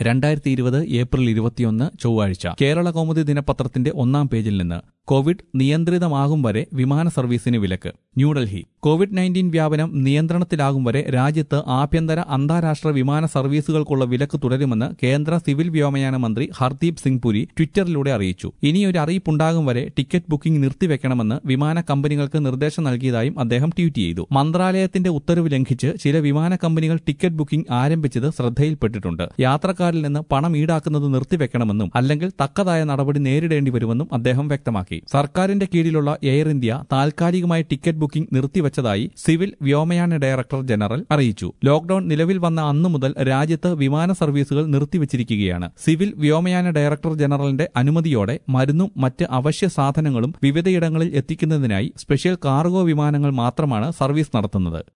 രണ്ടായിരത്തി ഇരുപത് ഏപ്രിൽ ഇരുപത്തിയൊന്ന് ചൊവ്വാഴ്ച കേരള കൗമുദി ദിനപത്രത്തിന്റെ ഒന്നാം പേജിൽ നിന്ന് കോവിഡ് നിയന്ത്രിതമാകും വരെ വിമാന സർവീസിന് വിലക്ക് ന്യൂഡൽഹി കോവിഡ് നയൻറ്റീൻ വ്യാപനം നിയന്ത്രണത്തിലാകും വരെ രാജ്യത്ത് ആഭ്യന്തര അന്താരാഷ്ട്ര വിമാന സർവീസുകൾക്കുള്ള വിലക്ക് തുടരുമെന്ന് കേന്ദ്ര സിവിൽ വ്യോമയാന മന്ത്രി ഹർദീപ് സിംഗ് പുരി ട്വിറ്ററിലൂടെ അറിയിച്ചു ഇനിയൊരു അറിയിപ്പുണ്ടാകും വരെ ടിക്കറ്റ് ബുക്കിംഗ് നിർത്തിവെക്കണമെന്ന് വിമാന കമ്പനികൾക്ക് നിർദ്ദേശം നൽകിയതായും അദ്ദേഹം ട്വീറ്റ് ചെയ്തു മന്ത്രാലയത്തിന്റെ ഉത്തരവ് ലംഘിച്ച് ചില വിമാന കമ്പനികൾ ടിക്കറ്റ് ബുക്കിംഗ് ആരംഭിച്ചത് ശ്രദ്ധയിൽപ്പെട്ടിട്ടുണ്ട് യാത്രക്കാരിൽ നിന്ന് പണം ഈടാക്കുന്നത് നിർത്തിവെക്കണമെന്നും അല്ലെങ്കിൽ തക്കതായ നടപടി നേരിടേണ്ടി വരുമെന്നും അദ്ദേഹം വ്യക്തമാക്കി സർക്കാരിന്റെ കീഴിലുള്ള എയർ ഇന്ത്യ താൽക്കാലികമായി ടിക്കറ്റ് ബുക്കിംഗ് നിർത്തിവച്ചതായി സിവിൽ വ്യോമയാന ഡയറക്ടർ ജനറൽ അറിയിച്ചു ലോക്ഡൌൺ നിലവിൽ വന്ന അന്നു മുതൽ രാജ്യത്ത് വിമാന സർവീസുകൾ നിർത്തിവച്ചിരിക്കുകയാണ് സിവിൽ വ്യോമയാന ഡയറക്ടർ ജനറലിന്റെ അനുമതിയോടെ മരുന്നും മറ്റ് അവശ്യ സാധനങ്ങളും വിവിധയിടങ്ങളിൽ എത്തിക്കുന്നതിനായി സ്പെഷ്യൽ കാർഗോ വിമാനങ്ങൾ മാത്രമാണ് സർവീസ് നടത്തുന്നത്